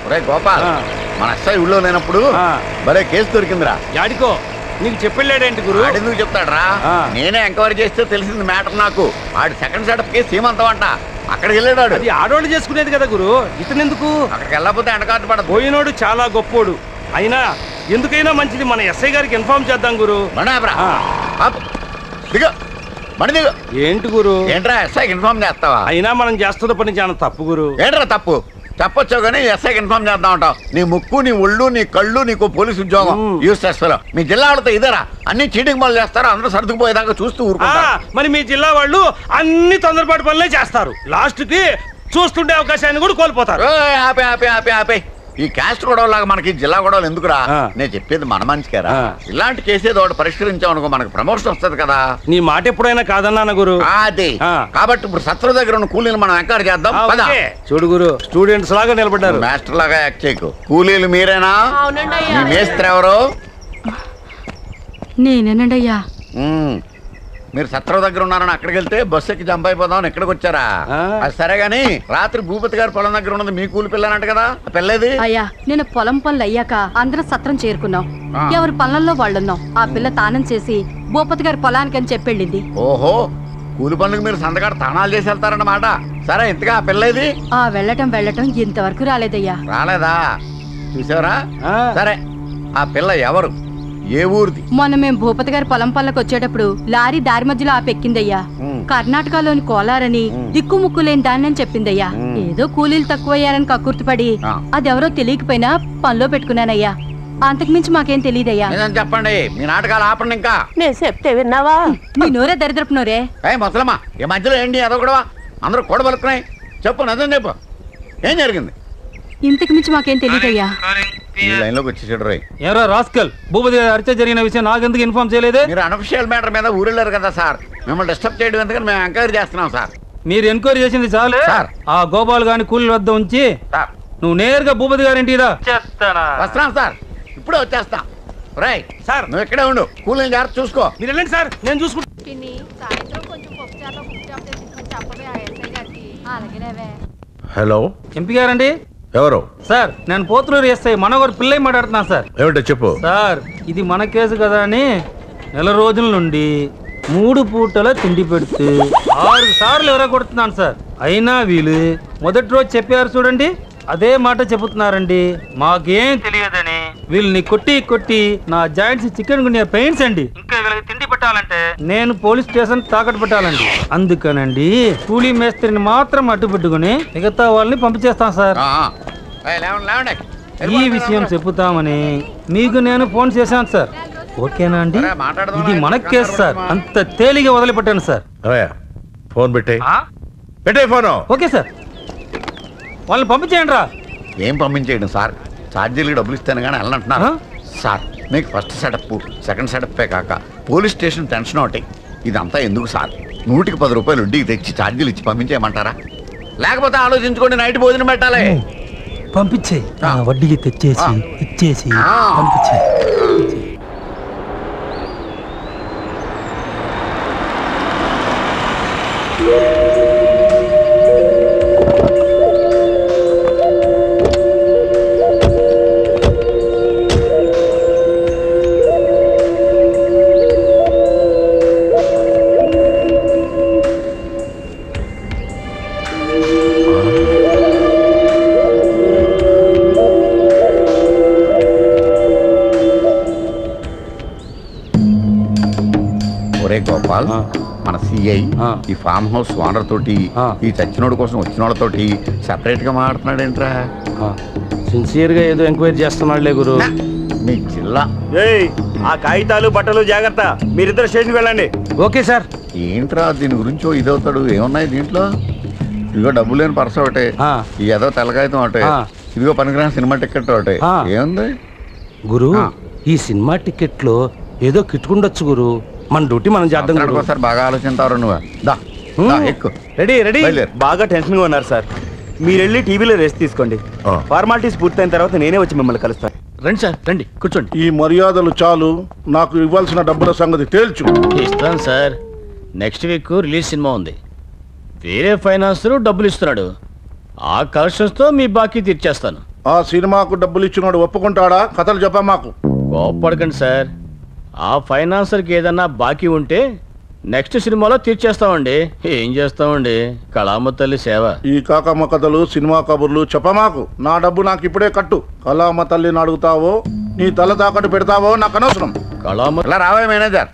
ఒరే గోపాల్ ఆ. మన ఎస్ఐ ఊళ్ళో లేనప్పుడు ఆ. భలే కేసు దొరికిందిరా యాడికో నీకు చెప్పెళ్ళాడేంటి గురు ఆడెందుకు చెప్తాడ్రా ఆ. నేనే ఎంక్వైరీ చేస్తే తెలిసింది మ్యాటర్ నాకు ఆడు సెకండ్ సెటప్ కేసు సీమంతం అంట అక్కడికి వెళ్ళాడు ఆడు. అది ఆడవాళ్ళు చేసుకునేది కదా గురు ఇతనెందుకు అక్కడికి వెళ్ళకపోతే ఎండకాటు పడదు పోయినోడు చాలా గొప్పోడు అయినా ఎందుకైనా మంచిది మన ఎస్ఐ గారికి ఇన్ఫార్మ్ చేద్దాం గురు బండాబ్రా ఆ. ఆపు. దిగు బండి దిగు ఏంటి గురు ఏంట్రా ఎస్ఐకి ఇన్ఫార్మ్ చేస్తావా అయినా మనం చేస్తున్న పని చాలా తప్పు గురు ఏంట్రా తప్పు చెప్పొచ్చు కానీ ఎస్ఐకి ఇన్ఫార్మ్ చేద్దాం అంటావు నీ ముక్కు నీ ఒళ్ళు నీ కళ్ళు నీకు పోలీసు ఉద్యోగం మ్మ్. యూస్ చేస్తారు మీ జిల్లా వాళ్ళతో ఇదేరా అన్ని చీటింగ్ పనులు చేస్తారు అందరూ సర్దుకుపోయేదాకా చూస్తూ ఆ, ఊరుకుంటారు మరి మీ జిల్లా వాళ్ళు అన్ని తొందరపాటు పనులే చేస్తారు లాస్ట్ కి చూస్తుండే అవకాశాన్ని కూడా కోల్పోతారు ఓయ్, ఆపే ఆపే ఆపే ఆపే ఈ క్యాస్ట్ గొడవలాగా మనకి జిల్లా గొడవలు ఎందుకురా ఆ. నేను చెప్పేది మన మంచికేరా ఆ. ఇలాంటి కేసేది ఒకటి పరిష్కరించాం అనుకో మనకు ప్రమోషన్ వస్తుంది కదా నీ మాట ఎప్పుడైనా కాదన్నానా గురు అది ఆ. కాబట్టి ఇప్పుడు సత్ర దగ్గర ఉన్న కూలీలు మనం ఎంకరేజ్ చేద్దాం ఆ, పద ఓకే. చూడు గురు స్టూడెంట్స్ లాగా నిలబడ్డారు మాస్టర్ లాగా యాక్ట్ చేయకు కూలీలు మీరేనా అవునండి మీ అయ్యా మేస్త్రి ఎవరు నేనేనండి అయ్యా మ్మ్. మీరు సత్రం దగ్గర ఉన్నారని అక్కడికి వెళ్తే బస్సు ఎక్కి జంప్ అయిపోదాం అని ఇక్కడికి వచ్చారా ఆ. అది సరే గాని రాత్రి భూపతి గారి పొలం దగ్గర ఉన్నది మీ కూలి పిల్లనంట కదా ఆ పిల్లేది అయ్యా నేను పొలం పనులు అయ్యాక అందరం సత్రం చేరుకున్నాం ఆ. ఎవరి పనులలో వాళ్ళున్నాం ఆ పిల్ల తానం చేసి భూపతి గారి పొలానికి అని చెప్పెళ్ళింది ఓహో కూలి పనులకు మీరు సందకాడ తానాలు చేసి వెళ్తారన్నమాట సరే ఇంతగా ఆ పిల్లేది ఆ వెళ్ళటం వెళ్ళటం ఇంతవరకు రాలేదయ్యా రాలేదా చూసావరా ఆ. సరే ఆ పిల్ల ఎవరు ఏ ఊరిది మొన్న మేము భూపతి గారి పొలం పనులకు వచ్చేటప్పుడు లారీ దారి మధ్యలో ఆపెక్కిందయ్యా ఉమ్. కర్ణాటకలోని కోలారని దిక్కు ముక్కు లేని దాన్ని అని చెప్పిందయ్యా ఉమ్. ఏదో కూలీలు తక్కువయ్యారని కక్కుర్తిపడి ఆ. అదెవరో తెలియకపోయినా పనిలో పెట్టుకున్నానయ్యా అంతకుమించి మాకేం తెలియదయ్యా నిజం చెప్పండి మీ నాటకాలు ఆపండి ఇంకా నేను చెప్తే విన్నావా నీ నోరే దరిద్రపు నోరే ఏ ముసలమ్మా ఈ మధ్యలో ఏంటి అదో కూడా అందరూ కూడబలుకున్నాయి చెప్పు నిజం చెప్పు ఏం జరిగింది ఇంతకు మించి మాకేం తెలియదయ్యా ఈ లైన్లోకి వచ్చేసాడు రోయ్ ఎరా రాస్కల్ భూపతి గారి హత్య జరిగిన విషయం నాకెందుకు ఇన్ఫార్మ్ చేయలేదే మీరు అనఫిషియల్ మ్యాటర్ మీద ఊరెళ్ళారు కదా సార్ మిమ్మల్ని డిస్టర్బ్ చేయడం ఎందుకని మేము ఎంక్వైరీ చేస్తున్నాం సార్ మీరు ఎంక్వైరీ చేసింది చాలే సార్. ఆ గోపాల్ గాని కూలి వద్ద ఉంచి సార్ నువ్వు నేరుగా భూపతి గారి ఇంటిదా చేస్తానా వస్తున్నాం సార్ ఇప్పుడే వచ్చేస్తాం రై సార్ నువ్వు ఇక్కడే ఉండు కూలీని జాగ్రత్త చూసుకో మీరు వెళ్ళండి సార్ నేను చూసుకుంటా సాయంత్రం కొంచెం పప్పుచారులో పప్పుచారు తెచ్చుకొని చెప్పవే ఆ ఎస్ఐ గారికి అలాగేనేవే హలో ఎంపీ గారండి ఎవరు సార్ నేను పోతులూరు ఎస్ఐ మనోగర్ పిల్లయ్య మాట్లాడుతున్నాను సార్ ఏమిటో చెప్పు సార్ ఇది మన కేసు కదా అని నెల రోజుల నుండి మూడు పూటల తిండి పెడుతూ ఆరు సార్లు ఎరగొడుతున్నాను సార్ అయినా వీళ్ళు మొదటి రోజు చెప్పారు చూడండి అదే మాట చెబుతున్నారండి మాకేం తెలియదని వీళ్ళని కొట్టి కొట్టి నా జాయింట్స్ చికెన్ గుండె పెయింట్స్ అండి ఇంకా వీళ్ళకి తిండి పెట్టాలంటే నేను పోలీస్ స్టేషన్ తాకట్టు పెట్టాలండి అందుకనండి కూలీ మేస్త్రిని మాత్రం అడ్డు పెట్టుకుని మిగతా వాళ్ళని పంపించేస్తాం సార్ ఆ, ఆ. ఏయ్, లేవండి లేవండి ఈ విషయం చెప్పుతామని మీకు నేను ఫోన్ చేశాను సార్ ఓకేనా అండి సరే, మాట్లాడదాం. ఇది మన కేసు సార్ అంత తేలిగా వదిలిపెట్టాను సార్ అవయ్యా ఫోన్ పెట్టే పెట్టే ఫోను ఓకే సార్ వాళ్ళని పంపించేయండి రా ఏం పంపించేయడం సార్ ఛార్జీలకి డబ్బులు ఇస్తాను కానీ వెళ్ళంటున్నారు ఆ? సార్ మీకు ఫస్ట్ సెటప్ సెకండ్ సెటప్పే కాక పోలీస్ స్టేషన్ టెన్షన్ ఒకటి ఇదంతా ఎందుకు సార్ నూటికి పది రూపాయలు వడ్డీకి తెచ్చి ఛార్జీలు ఇచ్చి పంపించేయమంటారా లేకపోతే ఆలోచించుకోండి నైట్ భోజనం పెట్టాలి పంపించే ఆ. వడ్డీకి తెచ్చేసి ఆ. ఇచ్చేసి ఆ. పంపించే ఒరే గోపాల్ ఆ. మన సిఐ ఆ. ఈ ఫామ్ హౌస్ ఓనర్ తోటి ఆ. ఈ చచ్చినోడు కోసం వచ్చిన వాళ్ళతోటి సెపరేట్ గా మాట్లాడుతున్నాడు ఏంట్రా సిన్సియర్ గా ఏదో ఎంక్వైరీ చేస్తున్నాడులే గురు మీ జిల్లా ఏయ్ ఆ కాగితాలు బట్టలు జాగ్రత్త మీరిద్దరు స్టేషన్కి వెళ్ళండి ఓకే సార్ ఏంట్రా దీని గురించి ఓ ఇదవుతాడు ఏమున్నాయి దీంట్లో ఇదిగో డబ్బు లేని పర్స్ ఒకటి ఆ. ఈ ఏదో తెల్లకాగితం ఒకటి ఆ. ఇదిగో పనికిరాని సినిమా టికెట్ ఒకటి ఆ. ఏముంది గురు ఆ. ఈ సినిమా టికెట్ లో ఏదో కిట్టుకుండొచ్చు గురు మన డ్యూటీ మనం చేద్దాం సంవత్సరానికి గురు ఒకసారి బాగా ఆలోచించారు నువ్వు దా దా, ఎక్కు రెడీ రెడీ బయలుదేరు. బాగా టెన్షన్ గా ఉన్నారు సార్ మీరు వెళ్ళి టీవీలో రెస్ట్ తీసుకోండి ఆ. ఫార్మాలిటీస్ పూర్తయిన తర్వాత నేనే వచ్చి మిమ్మల్ని కలుస్తాను రండి సార్ రండి కూర్చోండి ఈ మర్యాదలు చాలు నాకు ఇవ్వాల్సిన డబ్బుల సంగతి తేల్చు ఇస్తాను sir next week release cinema ఉంది వేరే ఫైనాన్సర్ డబ్బులు ఇస్తున్నాడు ఆ కలెక్షన్స్తో మీ బాకీ తీర్చేస్తాను ఆ సినిమాకు డబ్బులు ఇచ్చినోడు ఒప్పుకుంటాడా కథలు చెప్పా మాకు కోప్పడకండి సార్ ఆ ఫైనాన్సర్కి ఏదన్నా బాకీ ఉంటే నెక్స్ట్ సినిమాలో తీర్చేస్తామండి ఏం చేస్తామండి కళామ తల్లి సేవ ఈ కాకమ్మ కథలు సినిమా కబుర్లు చెప్పమాకు నా డబ్బు నాకు ఇప్పుడే కట్టు కళామ తల్లిని అడుగుతావో నీ తల తాకట్టు పెడతావో నాకు అనవసరం కళామ ఇలా రావే మేనేజర్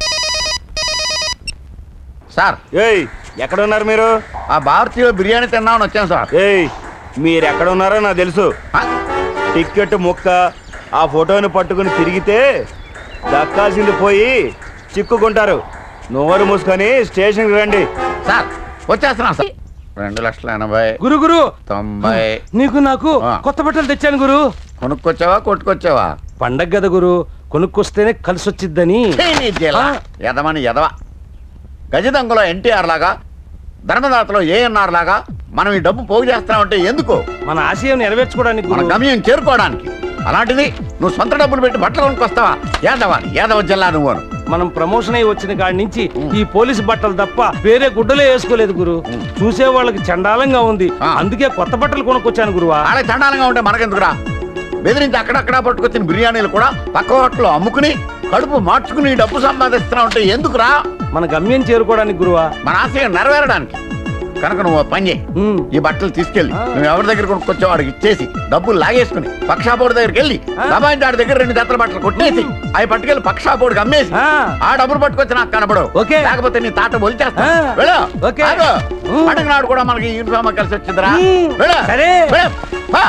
సార్ ఏయ్ ఎక్కడ ఉన్నారు మీరు ఆ భారతీయ బిర్యానీ తిన్నామని వచ్చాను సార్ ఏయ్ మీరు ఎక్కడ ఉన్నారో నాకు తెలుసు ఆ, టిక్కెట్ ముక్క ఆ ఫోటోని పట్టుకుని తిరిగితే దక్కాల్సింది పోయి చిక్కుకుంటారు నోరు మూసుకొని స్టేషన్కి రండి సార్ వచ్చేస్తున్నాను సార్ రెండు లక్షల ఎనభై గురు గురు తొంభై నీకు నాకు ఆ. కొత్త బట్టలు తెచ్చాను గురు కొనుక్కొచ్చావా కొట్టుకొచ్చావా పండగ కదా గురు కొనుక్కొస్తేనే కలిసి వచ్చిద్దని ఛీ, నీ జీల. ఆ. ఎదమని ఎదవ గజదంగలో ఎన్టీఆర్ లాగా ధర్మదాతలో ఏఎన్ఆర్ లాగా మనం ఈ డబ్బు పోగు చేస్తామంటే ఎందుకు మన ఆశయం నెరవేర్చుకోవడానికి మన గురు గమ్యం చేరుకోవడానికి అలాంటిది నువ్వు సొంత డబ్బులు పెట్టి బట్టలు కొనుక్కొస్తావా ఏదవా ఏదవ జిల్లా నువ్వు మనం ప్రమోషన్ అయి వచ్చిన కాడి నుంచి ఈ పోలీసు బట్టలు తప్ప వేరే గుడ్డలే వేసుకోలేదు గురు చూసే వాళ్ళకి చండాలంగా ఉంది ఆ. అందుకే కొత్త బట్టలు కొనుక్కొచ్చాను గురువా వాళ్ళకి చండాలంగా ఉంటే మనకెందుకురా బెదిరించి అక్కడక్కడ పట్టుకొచ్చిన బిర్యానీలు కూడా పక్క హోటల్లో అమ్ముకుని కడుపు మార్చుకుని ఈ డబ్బు సంపాదిస్తున్నావు అంటే ఎందుకురా మన గమ్యం చేరుకోవడానికి గురువా మన ఆశయం నెరవేరడానికి కనుక నువ్వు ఓ పని చేయి ఉమ్. ఈ బట్టలు తీసుకెళ్ళి ఆ. నువ్వు ఎవరి దగ్గర కొనుక్కొచ్చావు వాడికి ఇచ్చేసి డబ్బులు లాగేసుకుని పక్షాపోడు దగ్గరికి వెళ్ళి ఆ. దబాయించి వాడి దగ్గర రెండు జతల బట్టలు కొట్టేసి అవి పట్టుకెళ్ళి పక్షాపోడికి అమ్మేసి ఆ. ఆ డబ్బులు పట్టుకొచ్చి నాకు కనపడు ఓకే. లేకపోతే నీ తాట బొలిచేస్తా ఆ. వెళ్ళు ఓకే. ఆగు. ఉమ్. పండుగ నాడు కూడా మనకి యూనిఫామ్ కలిసి వచ్చిందిరా ఉమ్. వెళ్ళు. సరే. వెళ్ళు. పా.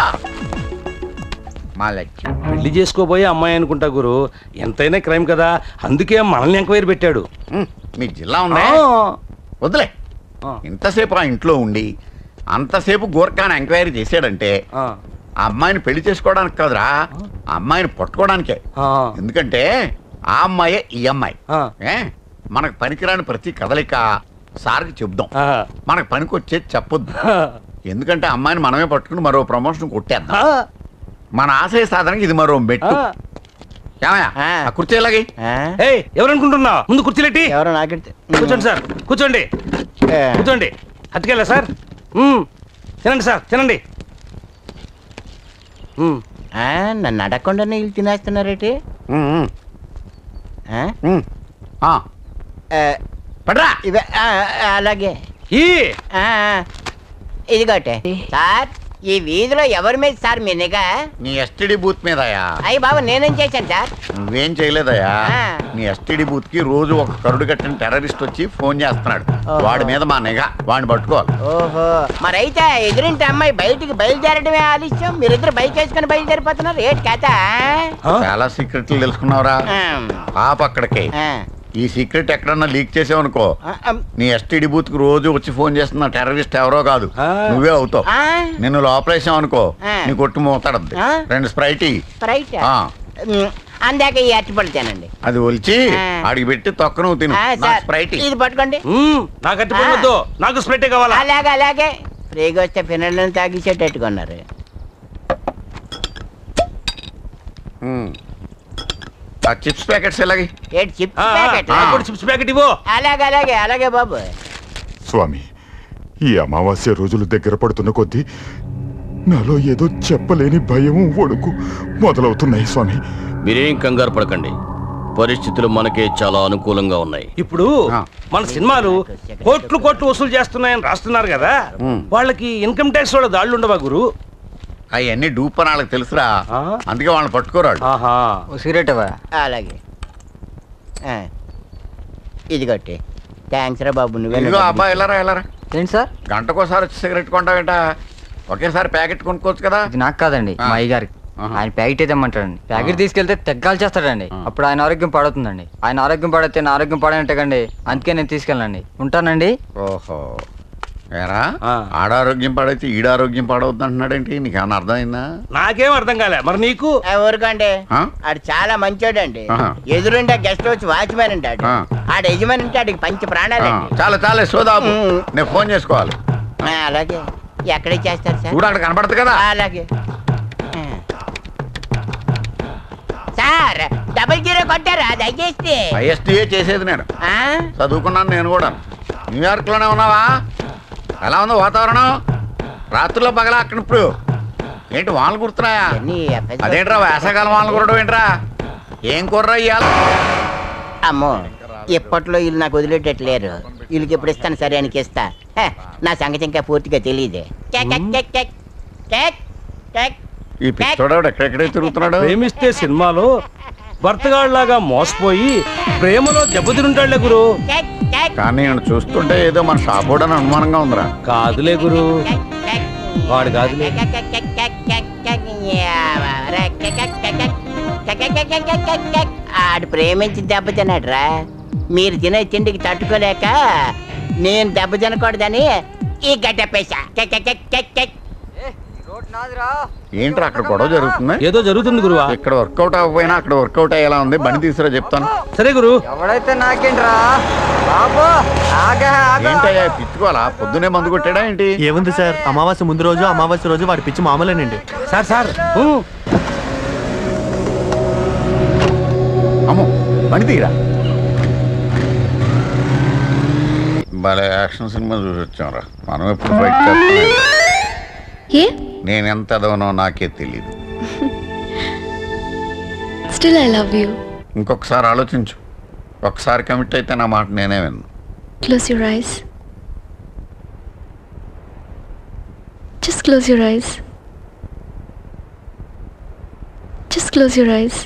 మా లక్ష్యం పెళ్లి చేసుకోబోయే అమ్మాయి అనుకుంటా గురు ఎంతైనా క్రైమ్ కదా అందుకే మనల్ని ఎంక్వైరీ పెట్టాడు ఉమ్, మీ జిల్లా ఉందా వద్దులే ఆ. ఇంతసేపు ఆ ఇంట్లో ఉండి అంతసేపు గోర్ఖాన్ ఎంక్వైరీ చేశాడంటే ఆ, ఆ అమ్మాయిని పెళ్లి చేసుకోవడానికి కాదురా ఆ అమ్మాయిని పట్టుకోవడానికే ఆ, ఎందుకంటే ఆ అమ్మాయే ఈ అమ్మాయి ఆ, ఏ మనకు పనికిరాని ప్రతి కదలిక సార్కి చెప్దాం ఆ, మనకు పనికి వచ్చేది చెప్పొద్దు ఆ, ఎందుకంటే ఆ అమ్మాయిని మనమే పట్టుకుని మరో ప్రమోషన్ కొట్టేద్దాం ఆ, మన ఆశయ సాధనకి ఇది మరో మెట్టు ఆ. ఏమయ్య? ఆ కుర్చీ ఎలాగి ఏయ్ ఎవరనుకుంటున్నా ముందు కుర్చీలెట్టి ఎవరో నాకెడితే కూర్చోండి సార్ కూర్చోండి కూర్చోండి అట్టుకెళ్ళా సార్ ఉమ్, తినండి సార్ తినండి ఉమ్, నన్ను అడగకుండా నీళ్ళు తినేస్తున్నారేటి ఉమ్, ఉమ్, ఆ? ఉమ్. ఆ, ఆ, పడ్రా ఇవే ఆ, ఆ, అలాగే ఈ ఆ, ఆ. ఇదిగోటే సార్ ఈ వీధిలో ఎవరి మీద సార్ మీ నిఘా నీ ఎస్టీడీ బూత్ మీదయా అయ్యి బాబు నేనేం చేశాను సార్ నువ్వేం చేయలేదయ్యా ఆ. నీ ఎస్టీడీ బూత్ కి రోజు ఒక కరుడు కట్టిన టెర్రరిస్ట్ వచ్చి ఫోన్ చేస్తున్నాడు ఓహో. వాడి మీద మా నిఘా వాడిని పట్టుకోవాలి ఓహో మరైతే ఎదురింటి అమ్మాయి బయటికి బయలుదేరడమే ఆలస్యం మీరిద్దరు బైక్ వేసుకుని బయలుదేరిపోతున్నారు ఏంటి కథ ఆ? చాలా సీక్రెట్లు తెలుసుకున్నావురా ఆమ్, పాప అక్కడికి ఆ, ఈ సీక్రెట్ ఎక్కడన్నా లీక్ చేసావనుకో ఆ, ఆమ్, నీ ఎస్టీడీ బూత్ కు రోజు వచ్చి ఫోన్ చేస్తున్న టెర్రరిస్ట్ ఎవరో కాదు ఆ. నువ్వే అవుతావు ఆ, నిన్ను లోపలేసావు అనుకో ఆ. నీ కొట్టు మూతాడద్ది ఆ. రెండు స్ప్రైట్ ఇయ్యి. రైట్ ఆ ఉమ్, అందాక ఈ అరటిపళ్ళు తినండి అది ఒలిచి ఆ. ఆడికి పెట్టి తొక్క నువ్వు తిను ఆ, నాకు సార్ స్ప్రైట్ ఇయ్యి. ఇది పట్టుకోండి ఉమ్, నాకు అట్టి పొందొద్దు నాకు స్ప్రెట్టే కావాలా అలాగే అలాగే ఫ్రీగా వస్తే పిల్లలను తాగిసేటట్టుకున్నారు ఉమ్. ఆ చిప్స్ ప్యాకెట్స్ ఎలాగి ఏంటి చిప్స్ ఆ, ఆ, ప్యాకెట్ నాకు కూడా చిప్స్ ప్యాకెట్ ఇవ్వు అలాగే అలాగే అలాగే బాబు స్వామి ఈ అమావాస్య రోజులు దగ్గర పడుతున్న కొద్దీ నాలో ఏదో చెప్పలేని భయం వణుకు మొదలవుతున్నాయి స్వామి మీరేం కంగారు పడకండి పరిస్థితులు మనకే చాలా అనుకూలంగా ఉన్నాయి ఇప్పుడు ఆ. మన సినిమాలు కోట్లు కోట్లు వసూలు చేస్తున్నాయని రాస్తున్నారు కదా ఉమ్. వాళ్ళకి ఇన్కమ్ ట్యాక్స్ వాళ్ళ దాళ్ళు ఉండవా గురు అవన్నీ డూప్ అని వాళ్ళకి తెలుసురా ఆ? అందుకే వాళ్ళని పట్టుకోరాడు ఆహా సిగరెట్ అలాగే ఆ, ఇది కొట్టి థ్యాంక్స్ రా బాబు నువ్వే ఇదిగో అబ్బాయి వెళ్ళరా వెళ్ళరా ఏంటి సార్ గంటకోసారి వచ్చి సిగరెట్ కొంటావేంట ఒకేసారి ప్యాకెట్ కొనుక్కోవచ్చు కదా ఇది నాకు కాదండి ఆ. మా అయ్య గారికి ఆహా. ఆయన ప్యాకెట్ తెమ్మంటాడండి ప్యాకెట్ ఆ. తీసుకెళ్తే తెగ్గాలు చేస్తాడండి ఆ. అప్పుడు ఆయన ఆరోగ్యం పాడవుతుందండి ఆయన ఆరోగ్యం పాడైతే నా ఆరోగ్యం పాడనట్టేకండి అందుకే నేను తీసుకెళ్ళండి ఉంటానండి ఓహో ఏరా ఆ. ఆడారోగ్యం పాడైతే ఈడారోగ్యం పాడవద్దు అంటున్నాడేంటి నీకు ఏమన్నా అర్థమైందా నాకేం అర్థం కాలే మరి నీకు ఊరుకోండి ఆ? ఆడు చాలా మంచోడండి ఆహా. ఎదురుండే గెస్ట్ హౌస్ వాచ్మెన్ అంటాడు ఆ. ఆడ యజమాని అంటే ఆడికి పంచ ఆ, ప్రాణాలండి చాలా చాలా సోదాపు ఉమ్. నేను ఫోన్ చేసుకోవాలి ఆ, అలాగే ఎక్కడ చేస్తారు సార్ చూడు అక్కడ కనపడదు కదా అలాగే ఆ. సార్ డబుల్ జీరో కొట్టారా దయచేసి ఐఎస్టీఏ చేసేది నేను ఆ? చదువుకున్నాను నేను కూడా న్యూయార్క్లోనే ఉన్నావా ఎలా ఉంది వాతావరణం రాత్రిలో పగల అక్కడ ఇప్పుడు ఏంటి వానలు కుడుతున్నాయా అన్నీ ఎఫెక్ట్ అదేంట్రా వేసవకాలం వానలు కురడం ఏంట్రా ఏం కుర్రా ఇయ్యాల అమ్మో ఎప్పట్లో వీళ్ళు నాకు వదిలేటట్లేరు వీళ్ళకి ఎప్పుడు ఇస్తాను సరే అని ఇస్తా హ, నా సంగతి ఇంకా పూర్తిగా తెలియదే కేక్, కేక్, కేక్, కేక్, కేక్, కేక్, ఈ పిచ్చోడాడు ఎక్కడెక్కడే తిరుగుతున్నాడు ప్రేమిస్తే సినిమాలో భర్తగాళ్ళలాగా మోసపోయి ప్రేమలో దెబ్బతింటాడులే గురు కేక్, కేక్, కానీ నేను చూస్తుంటే ఏదో మన షాపోడని అనుమానంగా ఉందిరా కాదులే గురు కేక్, కేక్. వాడు కాదులే కేక్, కేక్, కేక్, కేక్, కేక్, కేక్, యావా, రే, కేక్, కేక్, కేక్, కేక్, కేక్, కేక్, కేక్, కేక్, కేక్, కేక్, కేక్. ఆడు ప్రేమించి దెబ్బ తిన్నాడురా మీరు తినే తిండికి తట్టుకోలేక నేను దెబ్బ తినకూడదని ఈ గడ్డపేసా కేక్, కేక్, కేక్, కేక్, కేక్. ఏంట్రా అక్కడ గొడవ జరుగుతుంది ఏదో జరుగుతుంది గురువా ఇక్కడ వర్కౌట్ అవ్వకపోయినా అక్కడ వర్కౌట్ అయ్యేలా ఉంది బండి తీసుకురా చెప్తాను సరే గురు ఎవడైతే నాకేంట్రా బాబు ఆగా ఆగా ఏంటయ్యా పిచ్చుకోవాలా పొద్దునే మందు కొట్టాడా ఏంటి ఏముంది సార్ అమావాస్య ముందు రోజు అమావాస్య రోజు వాడి పిచ్చి మామూలేనండి సార్ సార్ ఊ, అమ్మో బండి తీరా భలే యాక్షన్ సినిమా చూసి వచ్చాంరా మనం ఎప్పుడు ఫైట్ చేస్తాం ఏ నేను ఎంత ఎదవనో నాకే తెలియదు స్టిల్ ఐ లవ్ యూ ఇంకొకసారి ఆలోచించు ఒకసారి కమిట్ అయితే నా మాట నేనే విన్ను close your eyes just close your eyes just close your eyes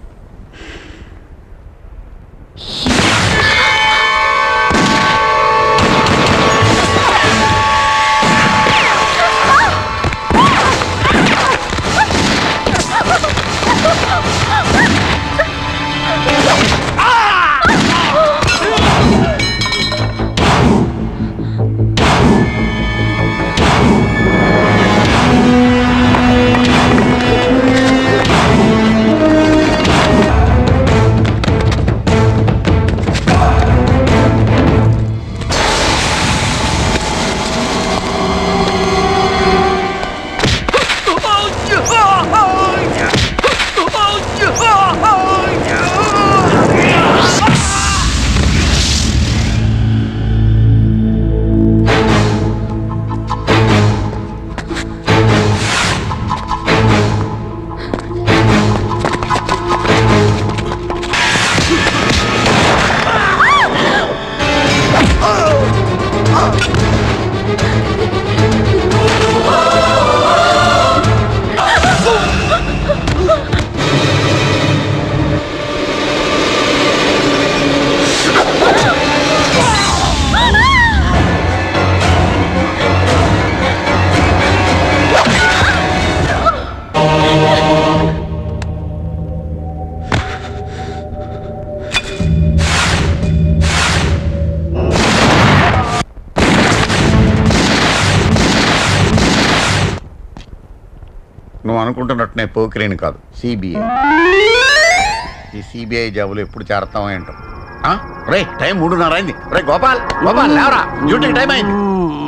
నువ్వు అనుకుంటున్నట్టు నేను పోకిరేని కాదు సిబిఐ ఈ సిబిఐ జాబులు ఎప్పుడు చేరతామో ఏంటో ఆ? రే టైం మూడున్నర అయింది రే గోపాల్ గోపాల్ లేవరా డ్యూటీకి టైం అయింది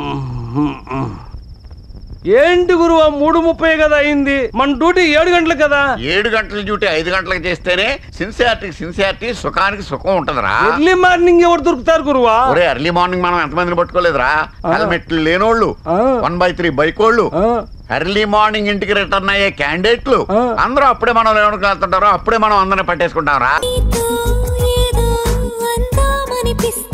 ఏంటి గురువా మూడు ముప్పై కదా అయింది మన డ్యూటీ ఏడు గంటలకు కదా ఏడు గంటల డ్యూటీ ఐదు గంటలకు చేస్తేనే సిన్సియారిటీకి సిన్సియారిటీ సుఖానికి సుఖం ఉంటదిరా ఎర్లీ మార్నింగ్ ఎవరు దొరుకుతారు గురువా ఒరే ఎర్లీ మార్నింగ్ మనం ఎంతమందిని పట్టుకోలేదురా హెల్మెట్లు లేనోళ్ళు ఆ. వన్ బై త్రీ బైకోళ్ళు ఆ, ఎర్లీ మార్నింగ్ ఇంటికి రిటర్న్ అయ్యే క్యాండిడేట్లు ఆ. అందరూ అప్పుడే మనం లేవడానికి వెళ్తుంటారో అప్పుడే మనం అందరిని పట్టేసుకుంటాం రా ఏదో అందామనిపిస్తుంది